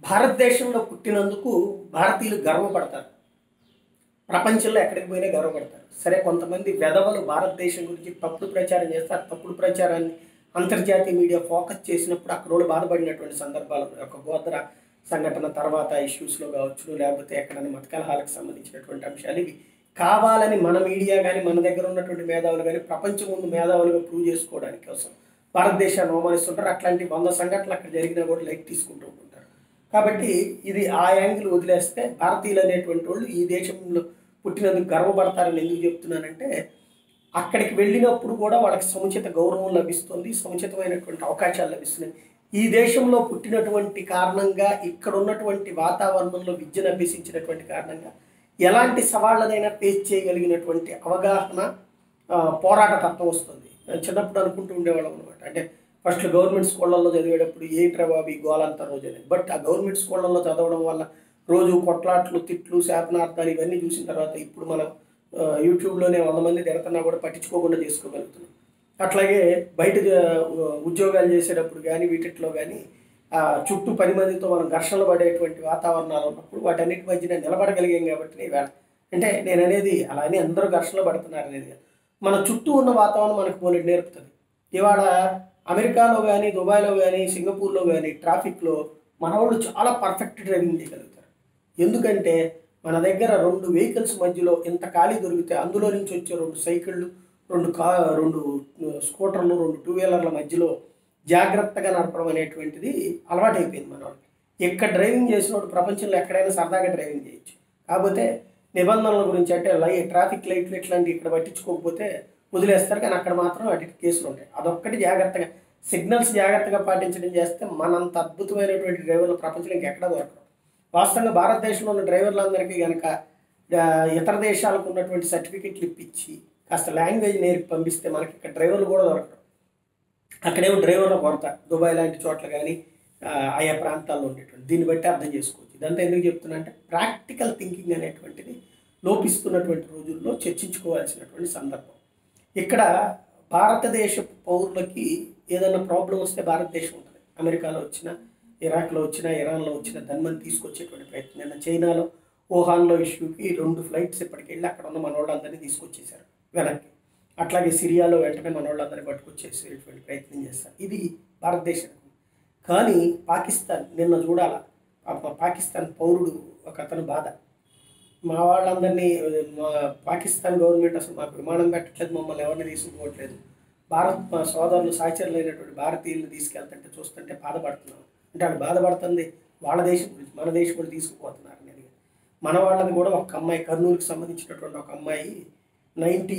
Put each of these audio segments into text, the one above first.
భారతదేశంలో పుట్టినందుకు భారతీయులు గర్వపడతారు ప్రపంచంలో ఎక్కడికి పోయినా గర్వపడతారు సరే కొంతమంది వెధవలు భారతదేశం గురించి తప్పుడు ప్రచారం చేస్తారు తప్పుడు ప్రచారాన్ని అంతర్జాతీయ మీడియా ఫోకస్ చేసినప్పుడు అక్కడ వాళ్ళు బాధపడినటువంటి సందర్భాలు ఉన్నాయి. ఒక గోత్ర సంఘటన తర్వాత ఇష్యూస్లో కావచ్చు లేకపోతే ఎక్కడైనా మత కలహాలకు సంబంధించినటువంటి అంశాలు ఇవి కావాలని మన మీడియా కానీ మన దగ్గర ఉన్నటువంటి మేధావులు కానీ ప్రపంచం ముందు మేధావులుగా ప్రూవ్ చేసుకోవడానికి కోసం భారతదేశాన్ని అవమానిస్తుంటారు అట్లాంటి వంద సంఘటనలు అక్కడ జరిగినా కూడా లైక్ తీసుకుంటూ ఉంటారు కాబట్టి ఇది ఆ యాంగిల్ వదిలేస్తే భారతీయులు అనేటువంటి వాళ్ళు ఈ దేశంలో పుట్టినందుకు గర్వపడతారని ఎందుకు చెప్తున్నానంటే అక్కడికి వెళ్ళినప్పుడు కూడా వాళ్ళకి సముచిత గౌరవం లభిస్తుంది సముచితమైనటువంటి అవకాశాలు లభిస్తున్నాయి ఈ దేశంలో పుట్టినటువంటి కారణంగా ఇక్కడ ఉన్నటువంటి వాతావరణంలో విద్యను అభ్యసించినటువంటి కారణంగా ఎలాంటి సవాళ్ళనైనా ఫేస్ చేయగలిగినటువంటి అవగాహన ఆ, పోరాట తత్వం వస్తుంది చిన్నప్పుడు అనుకుంటూ ఉండేవాళ్ళం అనమాట అంటే ఫస్ట్ గవర్నమెంట్ స్కూళ్ళల్లో చదివేటప్పుడు ఏంట్రా బాబు ఈ గోలంతా రోజు అనేది బట్ ఆ గవర్నమెంట్ స్కూళ్ళల్లో చదవడం వల్ల రోజు కొట్లాట్లు తిట్లు శాపనార్థాలు ఇవన్నీ చూసిన తర్వాత ఇప్పుడు మనం ఆ, యూట్యూబ్లోనే వంద మంది తిడుతున్నా కూడా పట్టించుకోకుండా చేసుకోగలుగుతున్నాం అట్లాగే బయట జ- ఉద్యోగాలు చేసేటప్పుడు కానీ వీటిట్లో కానీ ఆ, చుట్టూ పది మందితో మనం ఘర్షణలు పడేటువంటి వాతావరణాలు ఉన్నప్పుడు వాటన్నిటి మధ్యన నిలబడగలిగాం కాబట్టి ఇవాళ అంటే నేను అనేది అలా అని అందరూ ఘర్షణలు పడుతున్నారు అనేది కాదు. మన చుట్టూ ఉన్న వాతావరణం మనకు పోలేదు నేర్పుతుంది ఇవాళ అమెరికాలో కానీ దుబాయ్లో కానీ సింగపూర్లో కానీ ట్రాఫిక్లో మన వాళ్ళు చాలా పర్ఫెక్ట్ డ్రైవింగ్ చేయగలుగుతారు ఎందుకంటే మన దగ్గర రెండు వెహికల్స్ మధ్యలో ఇంత ఖాళీ దొరికితే అందులో నుంచి వచ్చే రెండు సైకిళ్ళు రెండు కా రెండు స్కూటర్లు రెండు టూ వీలర్ల మధ్యలో జాగ్రత్తగా నడపడం అనేటువంటిది అలవాటైపోయింది మన వాళ్ళకి ఎక్కడ డ్రైవింగ్ చేసినప్పుడు ప్రపంచంలో ఎక్కడైనా సరదాగా డ్రైవింగ్ చేయొచ్చు కాకపోతే నిబంధనల గురించి అంటే లై ట్రాఫిక్ లైట్లు ఇట్లాంటివి ఇక్కడ పట్టించుకోకపోతే వదిలేస్తారు కానీ అక్కడ మాత్రం వాటి కేసులు ఉంటాయి అదొక్కటి జాగ్రత్తగా సిగ్నల్స్ జాగ్రత్తగా పాటించడం చేస్తే మనంత అద్భుతమైనటువంటి డ్రైవర్లు ప్రపంచంలో ఇంకెక్కడా దొరకరు వాస్తవంగా భారతదేశంలో ఉన్న డ్రైవర్లందరికీ కనుక ఆ, ఇతర దేశాలకు ఉన్నటువంటి సర్టిఫికెట్లు ఇప్పించి కాస్త లాంగ్వేజ్ నేర్పి పంపిస్తే మనకి ఇక్కడ డ్రైవర్లు కూడా దొరకరు అక్కడేమో డ్రైవర్ల కొరత దుబాయ్ లాంటి చోట్ల కానీ ఆయా ప్రాంతాల్లో ఉండేటువంటి దీన్ని బట్టి అర్థం చేసుకోవచ్చు ఇదంతా ఎందుకు చెప్తున్నా అంటే ప్రాక్టికల్ థింకింగ్ అనేటువంటిది లోపిస్తున్నటువంటి రోజుల్లో చర్చించుకోవాల్సినటువంటి సందర్భం ఇక్కడ భారతదేశ పౌరులకి ఏదైనా ప్రాబ్లం వస్తే భారతదేశం ఉంటుంది అమెరికాలో వచ్చిన ఇరాక్లో వచ్చిన ఇరాన్లో వచ్చిన ధన్మని తీసుకొచ్చేటువంటి ప్రయత్నం నిన్న చైనాలో వుహాన్లో ఇష్యూకి రెండు ఫ్లైట్స్ ఇప్పటికి వెళ్ళి అక్కడ ఉన్న మన వాళ్ళందరినీ తీసుకొచ్చేసారు వెనక్కి అట్లాగే సిరియాలో వెంటనే మన వాళ్ళందరినీ పట్టుకొచ్చేసేటువంటి ప్రయత్నం చేస్తారు ఇది భారతదేశం కానీ పాకిస్తాన్ నిన్న చూడాల పాప పాకిస్తాన్ పౌరుడు ఒక అతను బాధ మా వాళ్ళందరినీ మా పాకిస్తాన్ గవర్నమెంట్ అసలు మాకు విమానం పెట్టట్లేదు మమ్మల్ని ఎవరిని తీసుకుపోవట్లేదు భారత్ మా సోదరులు సహచరులైనటువంటి భారతీయులను తీసుకెళ్తుంటే చూస్తుంటే బాధపడుతున్నాం అంటే వాళ్ళు బాధపడుతుంది వాళ్ళ దేశం గురించి మన దేశం కూడా తీసుకుపోతున్నారు అనేది మన వాళ్ళది కూడా ఒక అమ్మాయి కర్నూలుకి సంబంధించినటువంటి ఒక అమ్మాయి నైంటీ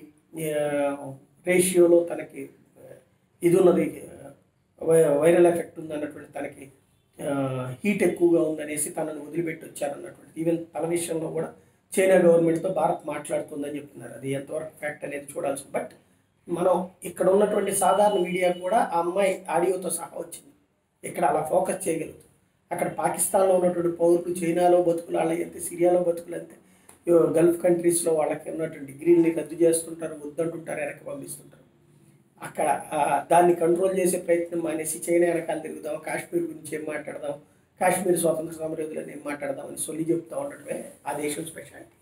రేషియోలో తనకి ఆ, ఇది ఉన్నది ఆ, వై- వైరల్ ఎఫెక్ట్ ఉంది అన్నటువంటి తనకి హీట్ ఎక్కువగా ఉందనేసి తనను వదిలిపెట్టి వచ్చారన్నటువంటి ఈవెన్ తన విషయంలో కూడా చైనా గవర్నమెంట్తో భారత్ మాట్లాడుతుందని చెప్తున్నారు అది ఎంతవరకు ఫ్యాక్ట్ అనేది చూడాల్సి బట్ మనం ఇక్కడ ఉన్నటువంటి సాధారణ మీడియా కూడా ఆ అమ్మాయి ఆడియోతో సహా వచ్చింది ఇక్కడ అలా ఫోకస్ చేయగలుగుతుంది అక్కడ పాకిస్తాన్లో ఉన్నటువంటి పౌరులు చైనాలో బతుకులు అలాగైతే సిరియాలో బతుకులు అంతే ఇగో గల్ఫ్ కంట్రీస్లో వాళ్ళకి ఉన్నటువంటి డిగ్రీల్ని రద్దు చేస్తుంటారు వద్దంటుంటారు వెనక్కి పంపిస్తుంటారు అక్కడ ఆ, దాన్ని కంట్రోల్ చేసే ప్రయత్నం మానేసి చైనా వెనకాల తిరుగుదాం కాశ్మీర్ గురించి ఏం మాట్లాడదాం కాశ్మీర్ స్వాతంత్ర సమరయోధులని ఏం మాట్లాడదాం అని సొల్లి చెప్తా ఉండటమే ఆ దేశం స్పెషాలిటీ